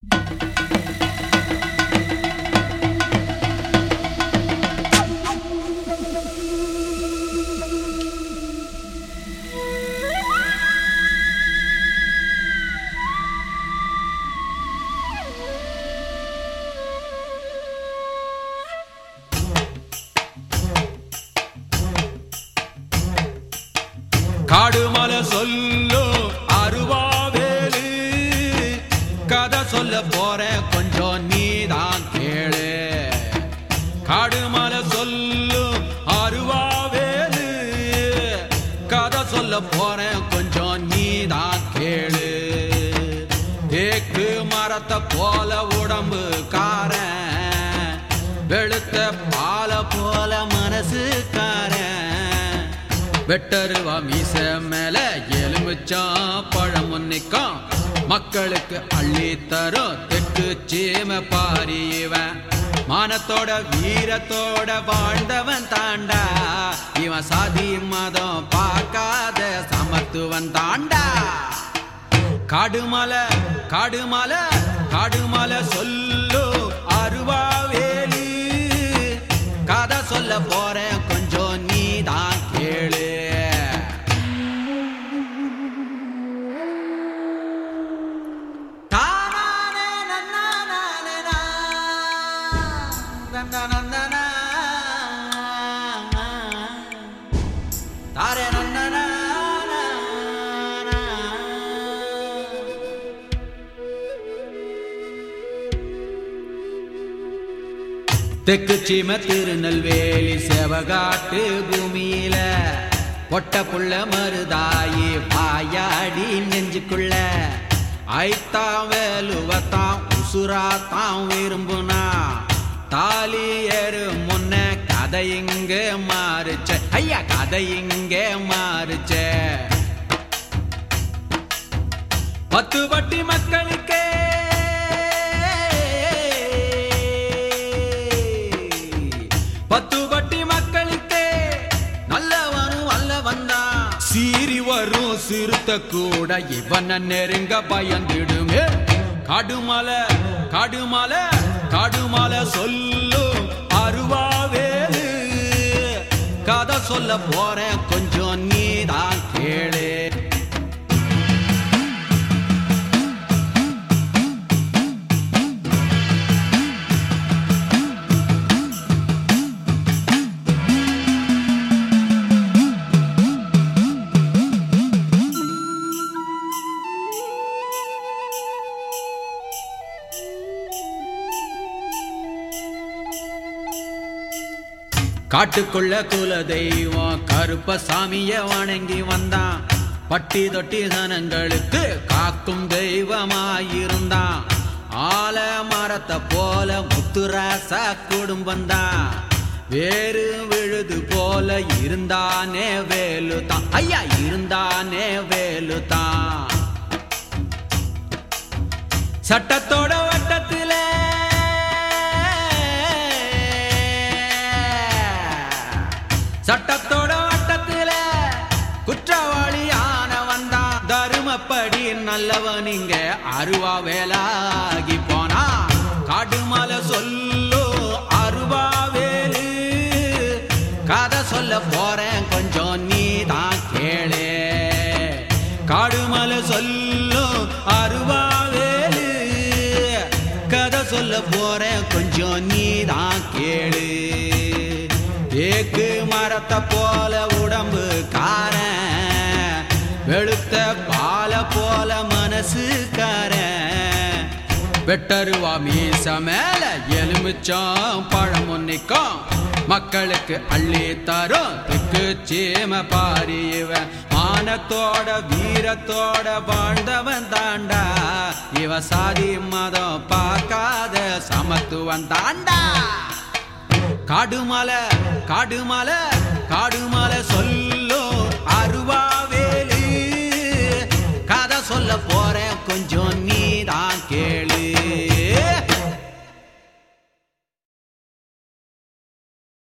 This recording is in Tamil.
காடுமல சொல்லு அருவாவேலு கதை சொல்ல போறேன் கொஞ்சம் நீதான் கேளு காடுமல சொல்லு அருவாவேலு கதை சொல்ல போறேன் கொஞ்சம் நீதான் கேளு தேக்கு மரத்தை போல உடம்பு காரன் வெளுத்த பால போல மனசுக்காரன் வெட்டருவா மீச மேல எலுமிச்சாம் பழம் நிற்கும் மக்களுக்கு அள்ளி தரும் தெற்கு சீம பாரியவன் மானத்தோட வீரத்தோட வாழ்ந்தவன் தாண்டா இவன் சாதி மதம் பார்க்காத சமத்துவன் தாண்டா காடுமலை காடுமலை காடுமலை சொல்லு அருவாவேலி கதை சொல்ல போறேன் கொஞ்சம் நீதான் கேளு தானானே நன்னானானே நா, நன்னநன்னனா. தாரே நன்னனா. தெற்கு சீம திருநெல்வேலி செவகாட்டு பூமியில பொட்ட புள்ள மருதாயி பாயாடி நெஞ்சுக்குள்ள ஐத்தாம் வேலுவத்தாம் உசுராத்தாம் விரும்புனா தாலி ஏறு முன்ன கதை இங்க மாறுச்ச ஐயா கதை இங்க மாறுச்ச பத்து பட்டி மக்களுக்கே பத்து பட்டி மக்களுக்கே நல்லவனும் அல்ல வந்தான் சீறி வரும் சிறுத்த கூட இவன நெருங்க பயந்திடுமே காடுமலை காடுமலை காடுமலை சொல்லு அருவாவேலு கதை சொல்ல போறேன் கொஞ்சம் நீதான் கேளு காட்டுக்குள்ள குல தெய்வம் கருப்ப சாமிய வணங்கி வந்தான் பட்டி தொட்டி சனங்களுக்கு காக்கும் தெய்வமாயிருந்தான் ஆல மரத்தை போல முத்துராச குடும்பம் தான் வேறு விழுது போல இருந்தானே வேலு தான் ஐயா இருந்தானே வேலு தான் சட்டத்தோட வட்டத்தில சட்டத்தோட வட்டத்தில குற்றவாளியான வந்தான் தருமப்படி நல்லவன் இங்க அருவா வேலாகி போனா காடுமலை சொல்லு அருவா வேலு கதை சொல்ல போறேன் கொஞ்சம் நீதான் கேளு காடுமலை சொல்லு அருவாவேலு கதை சொல்ல போறேன் கொஞ்சம் நீதான் கேளு தேக்கு மரத்தை போல உடம்பு காரன் வெளுத்த பால போல மனசுக்காரன் வெட்டருவா மீச மேல எலுமிச்சம் பழம் நிற்கும் மக்களுக்கு அள்ளி தரும் தெற்கு சீம பாரியவன் மானத்தோட வீரத்தோட வாழ்ந்தவன் தாண்டா இவ சாதி மதம் பார்க்காத சமத்துவன் தாண்டா காடுமலை காடுமலை காடு